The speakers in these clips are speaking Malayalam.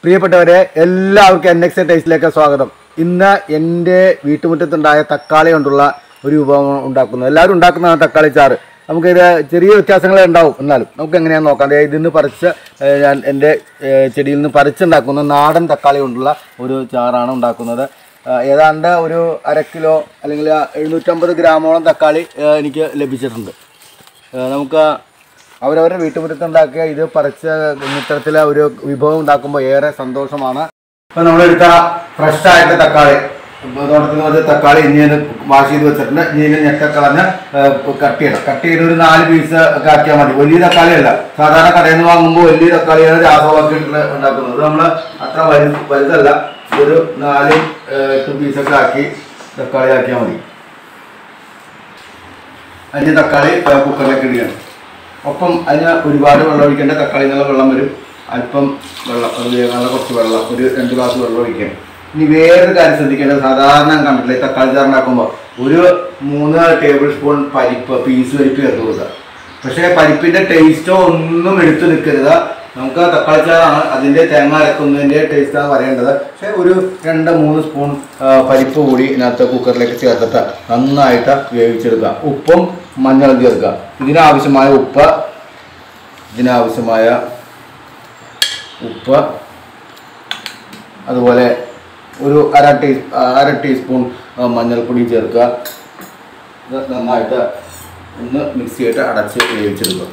പ്രിയപ്പെട്ടവരെ എല്ലാവർക്കും എൻ എക്സ് ടേസ്റ്റിലേക്ക് സ്വാഗതം ഇന്ന് എൻ്റെ വീട്ടുമുറ്റത്തുണ്ടായ തക്കാളി കൊണ്ടുള്ള ഒരു വിഭവം ഉണ്ടാക്കുന്നത് എല്ലാവരും ഉണ്ടാക്കുന്നതാണ് തക്കാളി ചാറ് നമുക്കിത് ചെറിയ വ്യത്യാസങ്ങളെ ഉണ്ടാവും എന്നാലും നമുക്ക് എങ്ങനെയാണെന്ന് നോക്കാം ദേ ഇതിൽ നിന്ന് പറിച്ച് ഏഹ്, ഞാൻ എൻ്റെ ഏഹ്, ചെടിയിൽ നിന്ന് പറിച്ചുണ്ടാക്കുന്ന നാടൻ തക്കാളി കൊണ്ടുള്ള ഒരു ചാറാണ് ഉണ്ടാക്കുന്നത് ഏഹ്, ഏതാണ്ട് ഒരു അര കിലോ അല്ലെങ്കിൽ എഴുന്നൂറ്റമ്പത് ഗ്രാമോളം തക്കാളി ഏഹ്, എനിക്ക് ലഭിച്ചിട്ടുണ്ട് ഏഹ്, നമുക്ക് അവരവരുടെ വീട്ടുമുറ്റത്തുണ്ടാക്കിയ ഇത് പറിച്ച ഇത്തരത്തിലെ ഒരു വിഭവം ഉണ്ടാക്കുമ്പോൾ ഏറെ സന്തോഷമാണ് ഇപ്പൊ നമ്മളെടുത്ത ഫ്രഷ് ആയിട്ട് തക്കാളി ഇപ്പൊ തോട്ടത്തിൽ നിന്ന് ഒരു തക്കാളി ഇനി ഇത് വാഷ് ചെയ്ത് വെച്ചിട്ടുണ്ട് ഇനി ഇതിന് ഞെക്ക കളഞ്ഞ് കട്ട് ചെയ്യണം കട്ട് ചെയ്ത് ഒരു നാല് പീസ് ഒക്കെ ആക്കിയാൽ മതി വലിയ തക്കാളിയല്ല സാധാരണ കടയിൽ നിന്ന് വാങ്ങുമ്പോൾ വലിയ തക്കാളിയാണ് രാസവാക്കിയിട്ട് ഉണ്ടാക്കുന്നത് ഇത് നമ്മൾ അത്ര വലു വലുതല്ല ഒരു നാല് ഏഹ്, എട്ട് പീസൊക്കെ ആക്കി തക്കാളി ആക്കിയാൽ മതി അതിന് തക്കാളി ഏഹ്, കുക്കറിലേക്ക് ഇടുകയാണ് ഒപ്പം അതിന് ഒരുപാട് വെള്ളം ഒഴിക്കേണ്ട തക്കാളി നല്ല വെള്ളം വരും അല്പം വെള്ളം അത് വേകാനുള്ള കുറച്ച് വെള്ളം ഒരു രണ്ട് ഗ്ലാസ് വെള്ളം ഒഴിക്കാം ഇനി വേറൊരു കാര്യം ശ്രദ്ധിക്കേണ്ടത് സാധാരണ ഞാൻ കണ്ടിട്ടില്ല ഈ തക്കാളി ചാറ് ഉണ്ടാക്കുമ്പോൾ ഒരു മൂന്ന് ടേബിൾ സ്പൂൺ പരിപ്പ് പീസ് പരിപ്പ് ചേർത്ത് കൊടുക്കുക പക്ഷേ പരിപ്പിന്റെ ടേസ്റ്റോ ഒന്നും എടുത്തു നിൽക്കരുത് നമുക്ക് തക്കാളി ചാറാണ് അതിന്റെ തേങ്ങ അരക്കുന്നതിന്റെ ടേസ്റ്റാണ് പറയേണ്ടത് പക്ഷേ ഒരു രണ്ട് മൂന്ന് സ്പൂൺ ആ, പരിപ്പ് കൂടി ഇതിനകത്ത് കുക്കറിലേക്ക് ചേർത്തിട്ട് നന്നായിട്ട് വേവിച്ചെടുക്കുക ഉപ്പും മഞ്ഞളും ചേർക്കുക ഇതിനാവശ്യമായ ഉപ്പ് ഇതിനാവശ്യമായ ഉപ്പ് അതുപോലെ ഒരു അര ടീ അര ടീസ്പൂൺ ആ, മഞ്ഞൾപ്പൊടി ചേർക്കുക ഇത് നന്നായിട്ട് ഒന്ന് മിക്സ് ചെയ്തിട്ട് അടച്ച് വേവിച്ചെടുക്കുക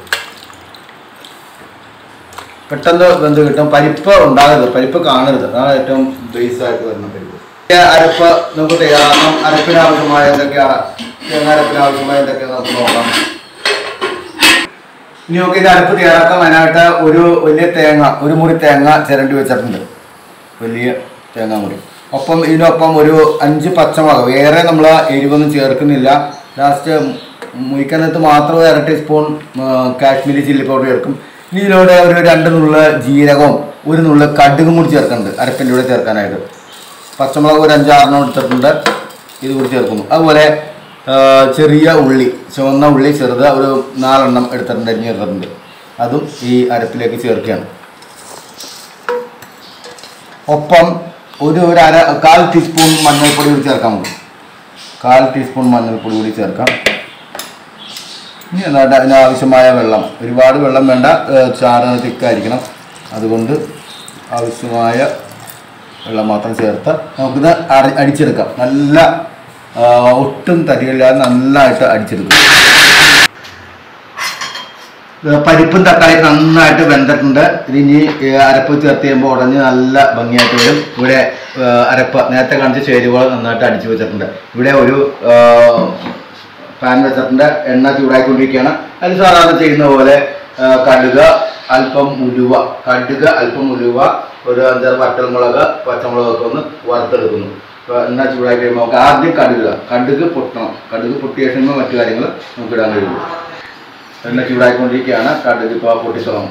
പെട്ടെന്ന് വെന്ത് കിട്ടും പരിപ്പ് ഉണ്ടാകരുത് പരിപ്പ് കാണരുത് അതാണ് ഏറ്റവും ബേസ് ആയിട്ട് വരുന്ന പരിപ്പ് ഈ അരപ്പ് നമുക്ക് തയ്യാറാക്കാം അരപ്പിന് ആവശ്യമായ എന്തൊക്കെയാണ് തേങ്ങ അരപ്പിന് ആവശ്യമായ എന്തൊക്കെയാണ് നമുക്ക് നോക്കാം ഇനി നമുക്ക് ഇത് അരപ്പ് തയ്യാറാക്കാൻ അതിനായിട്ട് ഒരു വലിയ തേങ്ങ ഒരു മുറി തേങ്ങ ചിരണ്ടി വെച്ചിട്ടുണ്ട് വലിയ തേങ്ങ മുറി ഒപ്പം ഇതിനൊപ്പം ഒരു അഞ്ച് പച്ചമുളക് വേറെ നമ്മൾ എരിവൊന്നും ചേർക്കുന്നില്ല ലാസ്റ്റ് മുറിക്കകത്ത് മാത്രം ഒരു അര ടീസ്പൂൺ കാശ്മീരി ചില്ലി പൗഡർ ചേർക്കും ഇനി ഇതിലൂടെ ഒരു രണ്ട് നുള്ള ജീരകവും ഒരു നുള്ള കടുകും കൂടി ചേർക്കുന്നുണ്ട് അരപ്പിൻ്റെ കൂടെ ചേർക്കാനായിട്ട് പച്ചമുളക് ഒരു അഞ്ചാറെണ്ണം എടുത്തിട്ടുണ്ട് ഇത് കൂടി ചേർക്കുന്നു അതുപോലെ ആ, ചെറിയ ഉള്ളി ചുവന്ന ഉള്ളി ചെറുത് ഒരു നാലെണ്ണം എടുത്തിട്ടുണ്ട് അരിഞ്ഞ് ചേർത്തിട്ടുണ്ട് അതും ഈ അരപ്പിലേക്ക് ചേർക്കുകയാണ് ഒപ്പം ഒരു ഒരു അര കാൽ ടീസ്പൂൺ മഞ്ഞൾപ്പൊടി കൂടി ചേർക്കാൻ നമുക്ക് കാൽ ടീസ്പൂൺ മഞ്ഞൾപ്പൊടി കൂടി ചേർക്കാം ഇനി എന്നിട്ട് അതിനാവശ്യമായ വെള്ളം ഒരുപാട് വെള്ളം വേണ്ട ഏഹ് ചാറ് തിക്കായിരിക്കണം അതുകൊണ്ട് ആവശ്യമായ വെള്ളം മാത്രം ചേർത്ത് നമുക്കിത് അടി അടിച്ചെടുക്കാം നല്ല ആ, ഒട്ടും തരിയില്ലാതെ നല്ലതായിട്ട് അടിച്ചെടുക്കും ഏഹ് പരിപ്പും തക്കാളി നന്നായിട്ട് വെന്തിട്ടുണ്ട് ഇതിനി ഏഹ് അരപ്പ് ചേർത്ത് ചെയ്യുമ്പോൾ ഉടഞ്ഞ് നല്ല ഭംഗിയായിട്ട് വരും ഇവിടെ ഏഹ് അരപ്പ് നേരത്തെ കാണിച്ച ചേരുവകൾ നന്നായിട്ട് അടിച്ചു വെച്ചിട്ടുണ്ട് ഇവിടെ ഒരു ഏഹ് പാൻ വെച്ചിട്ടുണ്ട് എണ്ണ ചൂടായിക്കൊണ്ടിരിക്കുകയാണ് അതിൽ സാധാരണ ചെയ്യുന്ന പോലെ ഏഹ് കടുക് അല്പം ഉലുവ കടുക് അല്പം ഉലുവ ഒരു അഞ്ചാറ് വറ്റൽമുളക് പച്ചമുളകൊക്കെ ഒന്ന് വറുത്തെടുക്കുന്നു അപ്പോൾ എണ്ണ ചൂടായി കഴിയുമ്പോൾ നമുക്ക് ആദ്യം കടുക് കടുക് പൊട്ടണം കടുക് പൊട്ടിയ ശേഷം മറ്റു കാര്യങ്ങൾ നമുക്ക് ഇടാൻ കഴിയുള്ളൂ എണ്ണ ചൂടായിക്കൊണ്ടിരിക്കുകയാണ് കടുക് ഇപ്പോൾ പൊട്ടിത്തുടങ്ങും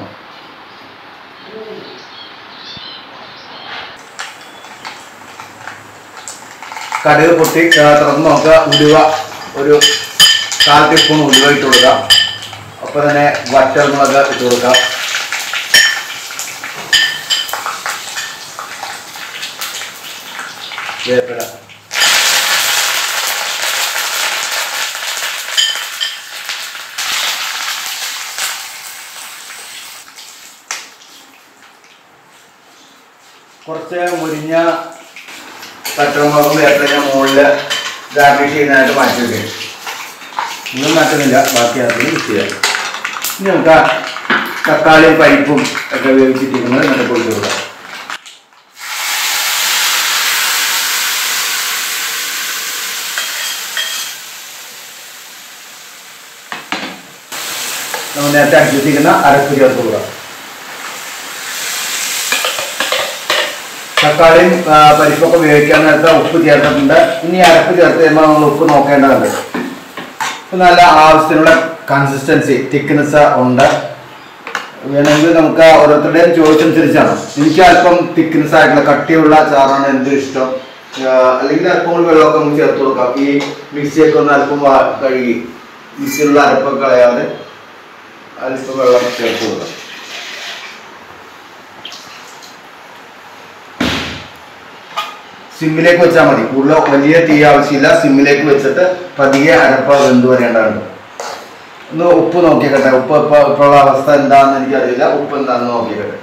കടുക് പൊട്ടി ആ, തുറന്ന് നോക്കുക ഉലുവ ഒരു കാൽ ടീസ്പൂൺ ഉലുവ ഇട്ട് കൊടുക്കാം ഒപ്പം തന്നെ വറ്റൽമുളക് ഇട്ട് കൊടുക്കാം വേപ്പില കുറച്ച് മുരിഞ്ഞ പച്ചമുളകും വേപ്പില മുകളിൽ ഗാർണിഷ് ചെയ്യുന്നതായിട്ട് മാറ്റി വെക്കും ഒന്നും മാറ്റുന്നില്ല ബാക്കി അതിന് മിക്സ് ചെയ്യാം ഇനി നമുക്ക് ആ തക്കാളിയും പരിപ്പും ഒക്കെ വേവിച്ചിട്ടിരിക്കുന്നത് നമുക്ക് കൊടുത്തു കൊടുക്കാം നമ്മൾ നേരത്തെ അടിച്ചു വെച്ചിരിക്കുന്ന അരപ്പ് ചേർത്ത് കൊടുക്കാം തക്കാളിയും ആ, പരിപ്പൊക്കെ ഉപയോഗിക്കാൻ നേരത്തെ ഉപ്പ് ചേർത്തിട്ടുണ്ട് ഇനി അരപ്പ് ചേർത്ത് കഴിയുമ്പോൾ നമ്മൾ ഉപ്പ് നോക്കേണ്ടതുണ്ട് ഇപ്പം നല്ല ആവശ്യത്തിനുള്ള കൺസിസ്റ്റൻസി തിക്നെസ് ഉണ്ട് വേണമെങ്കിൽ നമുക്ക് ഓരോരുത്തരുടെയും ചോയ്സനുസരിച്ചാണ് എനിക്ക് അല്പം തിക്നെസ് ആയിട്ടുള്ള കട്ടിയുള്ള ചാറാണ് എൻ്റെ ഇഷ്ടം ആ, അല്ലെങ്കിൽ അല്പം കൂടി വെള്ളമൊക്കെ നമുക്ക് ചേർത്ത് കൊടുക്കാം ഈ മിക്സിയൊക്കെ ഒന്ന് അല്പം വാ- കഴുകി മിക്സിയിലുള്ള അരപ്പൊക്കെ കളയാതെ അല്പം വെള്ളം ചേർത്ത് കൊടുക്കാം സിമ്മിലേക്ക് വെച്ചാൽ മതി കൂടുതൽ വലിയ തീ ആവശ്യമില്ല സിമ്മിലേക്ക് വെച്ചിട്ട് പതിയെ അരപ്പ വെന്ത് വരേണ്ടതുണ്ട് ഒന്ന് ഉപ്പ് നോക്കിക്കട്ടെ ഉപ്പ് ഇപ്പൊ ഇപ്പോഴുള്ള അവസ്ഥ എന്താണെന്ന് എനിക്കറിയില്ല ഉപ്പ് എന്താണെന്ന് നോക്കിക്കട്ടെ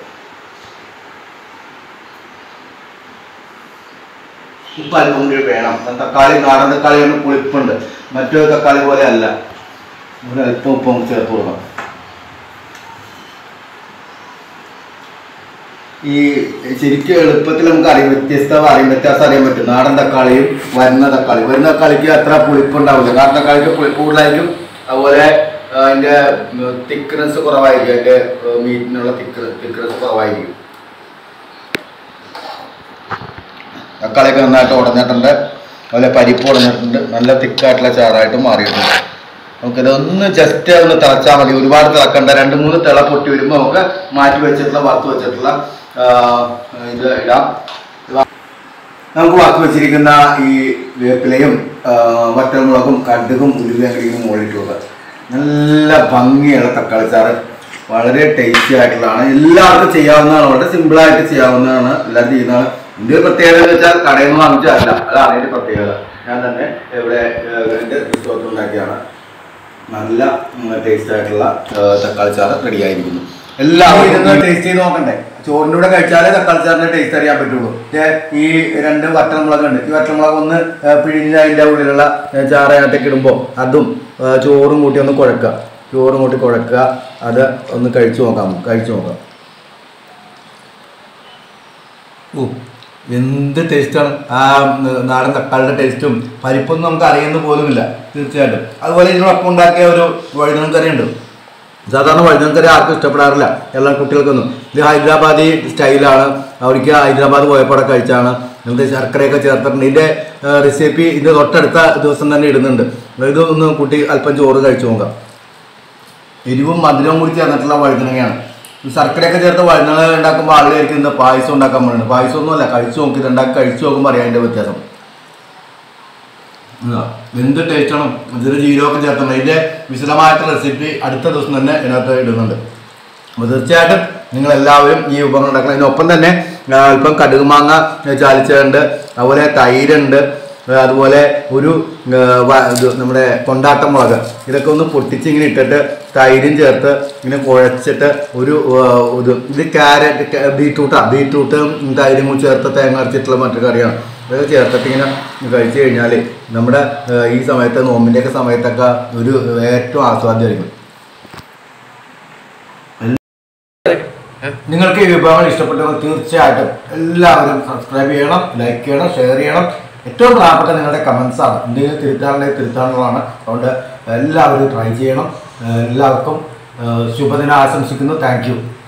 ഉപ്പ് അല്പം കൂടി വേണം തക്കാളി നാടൻ തക്കാളി കൊണ്ട് പുളിപ്പുണ്ട് മറ്റൊരു തക്കാളി പോലെ അല്ല ഒരു അല്പം ഉപ്പ് നമുക്ക് ചേർത്ത് കൊടുക്കാം ഈ ശരിക്കും എളുപ്പത്തിൽ നമുക്ക് അറിയാം വ്യത്യസ്ത അറിയാം വ്യത്യാസം അറിയാൻ പറ്റും നാടൻ തക്കാളിയും വരുന്ന തക്കാളി വരുന്ന തക്കാളിക്ക് അത്ര പുളിപ്പുണ്ടാവില്ല നാടൻ തക്കാളിക്ക് പുളിപ്പ് കൂടുതലായിരിക്കും അതുപോലെ ആ, അതിന്റെ തിക്നെസ് കുറവായിരിക്കും അതിന്റെ മീറ്റിനുള്ള തിക്ക് തിക്നെസ് കുറവായിരിക്കും തക്കാളിയൊക്കെ നന്നായിട്ട് ഉടഞ്ഞിട്ടുണ്ട് അതുപോലെ പരിപ്പ് ഉടഞ്ഞിട്ടുണ്ട് നല്ല തിക്കായിട്ടുള്ള ചാറായിട്ട് മാറിയിട്ടുണ്ട് നമുക്കിത് ഒന്ന് ജസ്റ്റ് ഒന്ന് തിളച്ചാൽ മതി ഒരുപാട് തിളക്കണ്ട രണ്ട് മൂന്ന് തിള പൊട്ടി വരുമ്പോൾ നമുക്ക് മാറ്റി വെച്ചിട്ടുള്ള വറുത്ത് വെച്ചിട്ടുള്ള ആ, ഇത് ഇടാം നമുക്ക് വറുത്ത് വെച്ചിരിക്കുന്ന ഈ വേപ്പിലയും ആ, വറ്റൽമുളകും കടുകും ഉലുവയും മുകളിലിട്ട് കൊടുക്കുക നല്ല ഭംഗിയുള്ള തക്കാളി ചാറ് വളരെ ടേസ്റ്റി ആയിട്ടുള്ളതാണ് എല്ലാവർക്കും ചെയ്യാവുന്നതാണ് വളരെ സിമ്പിളായിട്ട് ചെയ്യാവുന്നതാണ് എല്ലാവരും ചെയ്യുന്നതാണ് ഇതിന്റെ ഒരു പ്രത്യേകത എന്ന് വെച്ചാൽ കടയിൽ നിന്ന് വാങ്ങിച്ചതല്ല അതാണ് അതിന്റെ പ്രത്യേകത ഞാൻ തന്നെ ഇവിടെ ഏഹ്, എൻ്റെ പുസ്തകത്തിൽ ഉണ്ടാക്കിയാണ് നല്ല ടേസ്റ്റ് ആയിട്ടുള്ള ഏഹ്, തക്കാളി ചാറ് റെഡി ആയിരിക്കുന്നു എല്ലാവരും ഇരുന്ന് ടേസ്റ്റ് ചെയ്ത് നോക്കണ്ടേ ചോറിൻ്റെ കൂടെ കഴിച്ചാലേ തക്കാളി ചാറിന്റെ ടേസ്റ്റ് അറിയാൻ പറ്റുള്ളൂ ദേ ഈ രണ്ട് വറ്റൽമുളക് ഉണ്ട് ഈ വറ്റൽമുളക് ഒന്ന് ഏഹ്, പിഴിഞ്ഞ് അതിൻ്റെ ഉള്ളിലുള്ള ഏഹ്, ചാറ് അതിനകത്തേക്ക് ഇടുമ്പോൾ അതും ഏഹ്, ചോറും കൂട്ടി ഒന്ന് കുഴക്കുക ചോറും കൂട്ടി കുഴക്കുക അത് ഒന്ന് കഴിച്ചു നോക്കാം കഴിച്ചു നോക്കാം ഓ എന്ത് ടേസ്റ്റാണ് ആ ന- നാടൻ തക്കാളിയുടെ ടേസ്റ്റും പരിപ്പൊന്നും നമുക്ക് അറിയുന്ന പോലുമില്ല തീർച്ചയായിട്ടും അതുപോലെ ഇതിനോടൊപ്പം ഉണ്ടാക്കിയ ഒരു വഴുതനം കറി ഉണ്ട് സാധാരണ വഴുതനം കറി ആർക്കും ഇഷ്ടപ്പെടാറില്ല എല്ലാ കുട്ടികൾക്കൊന്നും ഇത് ഹൈദരാബാദി സ്റ്റൈലാണ് അവർക്ക് ഹൈദരാബാദ് പോയപ്പോൾ അവിടെ കഴിച്ചാണ് എന്നിട്ട് ശർക്കരയൊക്കെ ചേർത്തിട്ടുണ്ട് ഇതിൻ്റെ റെസിപ്പി ഇത് തൊട്ടടുത്ത ദിവസം തന്നെ ഇടുന്നുണ്ട് ഇത് ഒന്ന് കുട്ടി അല്പം ചോറ് കഴിച്ചു നോക്കാം എരിവും മധുരവും കൂടി ചേർന്നിട്ടുള്ള വഴുതനങ്ങയാണ് ഈ ശർക്കരയൊക്കെ ചേർത്ത് വഴുതനങ്ങ ഉണ്ടാക്കുമ്പോൾ ആളുകാർക്ക് ഇന്ന് പായസം ഉണ്ടാക്കാൻ പറയുന്നത് പായസം ഒന്നുമല്ല കഴിച്ചു നോക്കി ഇത് ഉണ്ടാക്കി കഴിച്ചു നോക്കുമ്പോൾ അറിയാം അതിൻ്റെ വ്യത്യാസം ഇതാ, എന്ത് ടേസ്റ്റാണ് ഇതിൽ ജീരകമൊക്കെ ചേർത്തുണ്ട് ഇതിൻ്റെ വിശദമായിട്ടുള്ള റെസിപ്പി അടുത്ത ദിവസം തന്നെ ഇതിനകത്ത് ഇടുന്നുണ്ട് അപ്പോൾ തീർച്ചയായിട്ടും നിങ്ങൾ എല്ലാവരും ഈ വിഭവങ്ങൾ ഉണ്ടാക്കണം ഇതിനൊപ്പം തന്നെ ആ, അല്പം കടുക് മാങ്ങ ചാലിച്ചുണ്ട് അതുപോലെ തൈരുണ്ട് ആ, അതുപോലെ ഒരു ആ, വ- ഇത് നമ്മുടെ കൊണ്ടാട്ട മുളക് ഇതൊക്കെ ഒന്ന് പൊട്ടിച്ച് ഇങ്ങനെ ഇട്ടിട്ട് തൈരും ചേർത്ത് ഇങ്ങനെ കുഴച്ചിട്ട് ഒരു ആ, ഇത് ഇത് ക്യാരറ്റ് ബീട്രൂട്ടാണ് ബീട്രൂട്ടും തൈരും കൂടി ചേർത്ത് തേങ്ങ അരച്ചിട്ടുള്ള മറ്റൊരു കറിയാണ് ഇതൊക്കെ ചേർത്തിട്ട് ഇങ്ങനെ കഴിച്ചു കഴിഞ്ഞാൽ നമ്മുടെ ആ, ഈ സമയത്ത് നോമ്പിൻ്റെയൊക്കെ സമയത്തൊക്കെ ഒരു ഏറ്റവും ആസ്വാദ്യമായിരിക്കും നിങ്ങൾക്ക് ഈ വിഭവങ്ങൾ ഇഷ്ടപ്പെട്ടവർ തീർച്ചയായിട്ടും എല്ലാവരും സബ്സ്ക്രൈബ് ചെയ്യണം ലൈക്ക് ചെയ്യണം ഷെയർ ചെയ്യണം ഏറ്റവും പ്രധാനപ്പെട്ട നിങ്ങളുടെ കമൻസ് ആണ് എന്തെങ്കിലും തിരുത്താനുണ്ടെങ്കിൽ തിരുത്താനുള്ളതാണ് അതുകൊണ്ട് എല്ലാവരും ട്രൈ ചെയ്യണം എല്ലാവർക്കും ഏഹ് ശുഭദിനം ആശംസിക്കുന്നു താങ്ക് യു